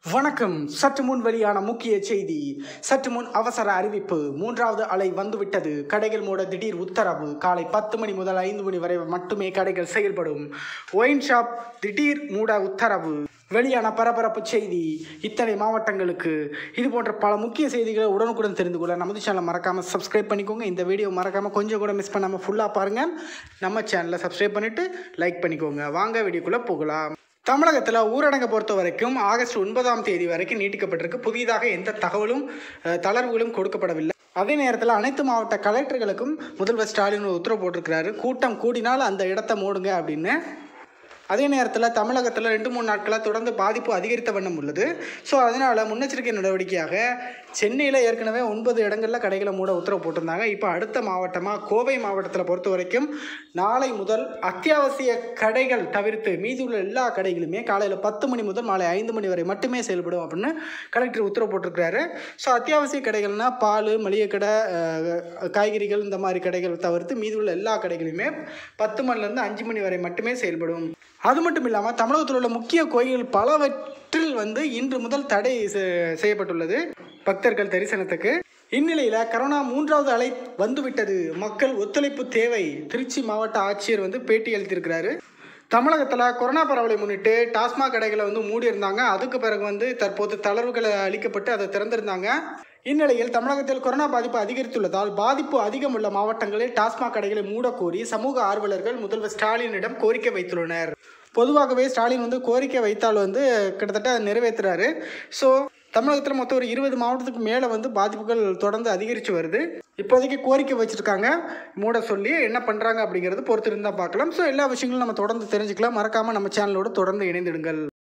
வணக்கம் சற்று முன் வெளியான முக்கிய செய்தி சற்று முன் அவசர அறிவிப்பு மூன்றாவது அலை வந்துவிட்டது கடைகள் மூட திடீர் உத்தரவு காலை பத்து மணி முதல் ஐந்து மணி வரை மட்டுமே கடைகள் செயல்படும் ஒயின் ஷாப் திடீர் மூட உத்தரவு வெளியான பரபரப்பு செய்தி இத்தனை மாவட்டங்களுக்கு இது போன்ற பல முக்கிய செய்திகளை உடனுக்குடன் தெரிந்து கொள்ள நமது சேனலை மறக்காமல் சப்ஸ்கிரைப் பண்ணிக்கோங்க இந்த வீடியோ மறக்காமல் கொஞ்சம் கூட மிஸ் பண்ணாமல் ஃபுல்லாக பாருங்கள் நம்ம சேனலை சப்ஸ்கிரைப் பண்ணிவிட்டு லைக் பண்ணிக்கோங்க வாங்க வீடியோக்குள்ளே போகலாம் தமிழகத்தில் ஊரடங்கை பொறுத்த வரைக்கும் ஆகஸ்ட் ஒன்பதாம் தேதி வரைக்கும் நீட்டிக்கப்பட்டிருக்கு புதிதாக எந்த தகவலும் அஹ், தளர்வுகளும் கொடுக்கப்படவில்லை அதே நேரத்தில் அனைத்து மாவட்ட கலெக்டர்களுக்கும் முதல்வர் ஸ்டாலின் ஒரு உத்தரவு போட்டிருக்கிறாரு கூட்டம் கூடினால் அந்த இடத்த மூடுங்க அப்படின்னு அதே நேரத்தில் தமிழகத்தில் ரெண்டு மூணு நாட்களாக தொடர்ந்து பாதிப்பு அதிகரித்த வண்ணம் உள்ளது ஸோ அதனால் முன்னெச்சரிக்கை நடவடிக்கையாக சென்னையில் ஏற்கனவே ஒன்பது இடங்களில் கடைகளை மூட உத்தரவு போட்டிருந்தாங்க இப்போ அடுத்த மாவட்டமாக கோவை மாவட்டத்தில் பொறுத்த வரைக்கும் நாளை முதல் அத்தியாவசிய கடைகள் தவிர்த்து மீதி உள்ள எல்லா கடைகளுமே காலையில் பத்து மணி முதல் மாலை ஐந்து மணி வரை மட்டுமே செயல்படும் அப்படின்னு கலெக்டர் உத்தரவு போட்டிருக்கிறாரு ஸோ அத்தியாவசிய கடைகள்னால் பால் மளிகை கடை அஹ், காய்கறிகள் இந்த மாதிரி கடைகள் தவிர்த்து மீதி உள்ள எல்லா கடைகளுமே பத்து மணிலேருந்து அஞ்சு மணி வரை மட்டுமே செயல்படும் அது மட்டும் இல்லாமல் தமிழகத்தில் உள்ள முக்கிய கோயில்கள் பலவற்றில் வந்து இன்று முதல் தடை செ- செய்யப்பட்டுள்ளது பக்தர்கள் தரிசனத்துக்கு இந்நிலையில் கரோனா மூன்றாவது அலை வந்துவிட்டது மக்கள் ஒத்துழைப்பு தேவை திருச்சி மாவட்ட ஆட்சியர் வந்து பேட்டி அளித்திருக்கிறாரு தமிழகத்தில் கொரோனா பரவலை முன்னிட்டு டாஸ்மாக் கடைகளை வந்து மூடி இருந்தாங்க அதுக்கு பிறகு வந்து தற்போது தளர்வுகளை அளிக்கப்பட்டு அதை திறந்திருந்தாங்க இந்நிலையில் தமிழகத்தில் கொரோனா பாதிப்பு அதிகரித்துள்ளதால் பாதிப்பு அதிகம் உள்ள மாவட்டங்களில் டாஸ்மாக் கடைகளை மூடக்கோரி சமூக ஆர்வலர்கள் முதல்வர் ஸ்டாலினிடம் கோரிக்கை வைத்துள்ளனர் பொதுவாகவே ஸ்டாலின் வந்து கோரிக்கை வைத்தால் வந்து கிட்டத்தட்ட அதை நிறைவேற்றுறாரு ஸோ தமிழகத்தில் மொத்தம் ஒரு இருபது மாவட்டத்துக்கு மேலே வந்து பாதிப்புகள் தொடர்ந்து அதிகரித்து வருது இப்போதைக்கு கோரிக்கை வச்சுருக்காங்க மூட சொல்லி என்ன பண்ணுறாங்க அப்படிங்கிறது பொறுத்து இருந்தால் பார்க்கலாம் ஸோ எல்லா விஷயங்களும் நம்ம தொடர்ந்து தெரிஞ்சுக்கலாம் மறக்காமல் நம்ம சேனலோடு தொடர்ந்து இணைந்திடுங்கள்